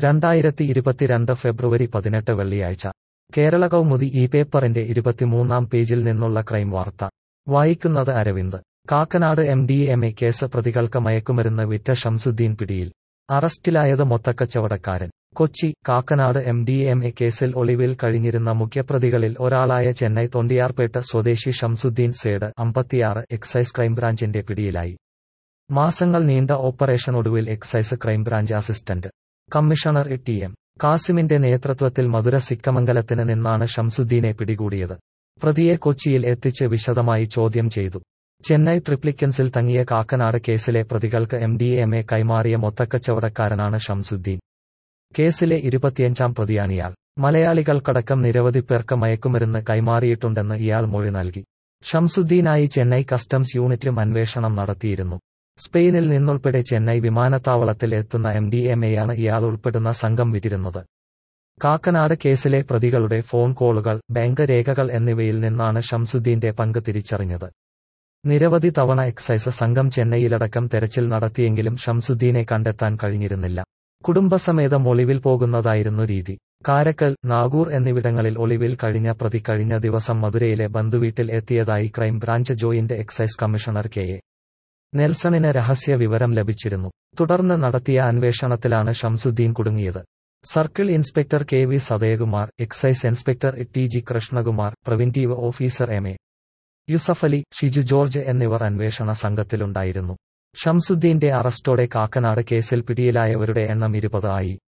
രണ്ടായിരത്തി ഇരുപത്തിരണ്ട് ഫെബ്രുവരി പതിനെട്ട് വെള്ളിയാഴ്ച കേരള കൗമുദി ഈ പേപ്പറിന്റെ ഇരുപത്തിമൂന്നാം പേജിൽ നിന്നുള്ള ക്രൈം വാർത്ത വായിക്കുന്നത് Aravind Kakkanad M D M A case പ്രതികൾക്ക് മയക്കുമരുന്ന് വിറ്റ ഷംസുദ്ദീൻ പിടിയിൽ അറസ്റ്റിലായത് മൊത്തക്കച്ചവടക്കാരൻ Kochi Kakkanad M D M A കേസിൽ ഒളിവിൽ കഴിഞ്ഞിരുന്ന മുഖ്യപ്രതികളിൽ ഒരാളായ ചെന്നൈ തൊണ്ടിയാർപേട്ട് സ്വദേശി ഷംസുദ്ദീൻ സേഡ് അമ്പത്തിയാറ് എക്സൈസ് ക്രൈംബ്രാഞ്ചിന്റെ പിടിയിലായി മാസങ്ങൾ നീണ്ട ഓപ്പറേഷനൊടുവിൽ excise crime branch assistant commissioner T M കാസിമിന്റെ നേതൃത്വത്തിൽ മധുര സിക്കമംഗലത്തിന് നിന്നാണ് ഷംസുദ്ദീനെ പിടികൂടിയത് പ്രതിയെ കൊച്ചിയിൽ എത്തിച്ച് വിശദമായി ചോദ്യം ചെയ്തു ചെന്നൈ ട്രിപ്ലിക്കൻസിൽ തങ്ങിയ കാക്കനാട് കേസിലെ പ്രതികൾക്ക് എം ഡി എം എ കൈമാറിയ മൊത്തക്കച്ചവടക്കാരനാണ് ഷംസുദ്ദീൻ കേസിലെ ഇരുപത്തിയഞ്ചാം പ്രതിയാണിയാൾ മലയാളികൾക്കടക്കം നിരവധി പേർക്ക് മയക്കുമരുന്ന് കൈമാറിയിട്ടുണ്ടെന്ന് ഇയാൾ മൊഴി നൽകി ഷംസുദ്ദീനായി ചെന്നൈ കസ്റ്റംസ് യൂണിറ്റും അന്വേഷണം നടത്തിയിരുന്നു സ്പെയിനിൽ നിന്നുൾപ്പെടെ ചെന്നൈ വിമാനത്താവളത്തിൽ എത്തുന്ന എം ഡി എം എയാണ് ഇയാൾ ഉൾപ്പെടുന്ന സംഘം വിറ്റിരുന്നത് കാക്കനാട് കേസിലെ പ്രതികളുടെ ഫോൺ കോളുകൾ ബാങ്ക് രേഖകൾ എന്നിവയിൽ നിന്നാണ് ഷംസുദ്ദീന്റെ പങ്ക് തിരിച്ചറിഞ്ഞത് നിരവധി തവണ എക്സൈസ് സംഘം ചെന്നൈയിലടക്കം തെരച്ചിൽ നടത്തിയെങ്കിലും ഷംസുദ്ദീനെ കണ്ടെത്താൻ കഴിഞ്ഞിരുന്നില്ല കുടുംബസമേതം ഒളിവിൽ പോകുന്നതായിരുന്നു രീതി കാരക്കൽ നാഗൂർ എന്നിവിടങ്ങളിൽ ഒളിവിൽ കഴിഞ്ഞ പ്രതി കഴിഞ്ഞ ദിവസം മധുരയിലെ ബന്ധുവീട്ടിൽ എത്തിയതായി crime branch joint excise commissioner K A നെൽസണിന് രഹസ്യ വിവരം ലഭിച്ചിരുന്നു തുടർന്ന് നടത്തിയ അന്വേഷണത്തിലാണ് ഷംസുദ്ദീൻ കുടുങ്ങിയത് circle inspector K V Sadayakumar excise inspector T G Krishnakumar preventive officer M A Yusuffali Shiju George എന്നിവർ അന്വേഷണ സംഘത്തിലുണ്ടായിരുന്നു ഷംസുദ്ദീന്റെ അറസ്റ്റോടെ കാക്കനാട് കേസിൽ പിടിയിലായവരുടെ എണ്ണം ഇരുപത് ആയി